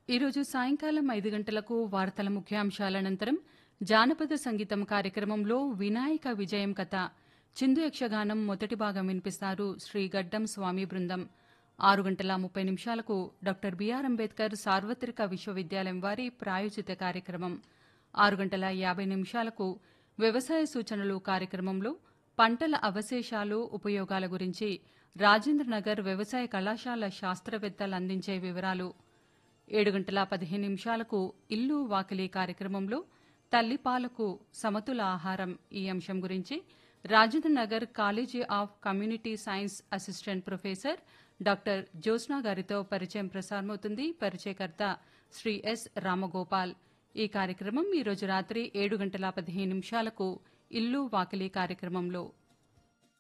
ఈరోజు సాయంకాలం ఐదు గంటలకు వార్తల ముఖ్యాంశాల అనంతరం జానపద సంగీతం కార్యక్రమంలో వినాయక విజయం కథ చిందు యక్షగానం మొదటి భాగం వినిపిస్తారు శ్రీ గడ్డం స్వామి బృందం ఆరు గంటల ముప్పై నిమిషాలకు డాక్టర్ బిఆర్ అంబేద్కర్ సార్వత్రిక విశ్వవిద్యాలయం వారి ప్రాయోజిత కార్యక్రమం ఆరు గంటల యాభై నిమిషాలకు వ్యవసాయ సూచనలు కార్యక్రమంలో పంటల అవశేషాలు ఉపయోగాల గురించి రాజేంద్రనగర్ వ్యవసాయ కళాశాల శాస్త్రవేత్తలు అందించే వివరాలు ఏడు గంటల పదిహేను నిమిషాలకు ఇల్లు వాకిలి కార్యక్రమంలో తల్లిపాలకు సమతుల ఆహారం ఈ అంశం గురించి Rajendranagar college of community science assistant professor doctor Jyotsna గారితో పరిచయం ప్రసారమవుతుంది పరిచయకర్త శ్రీ ఎస్ రామగోపాల్ ఈ కార్యక్రమం ఈరోజు రాత్రి ఏడు గంటల పదిహేను నిమిషాలకు ఇల్లు వాకిలి కార్యక్రమంలో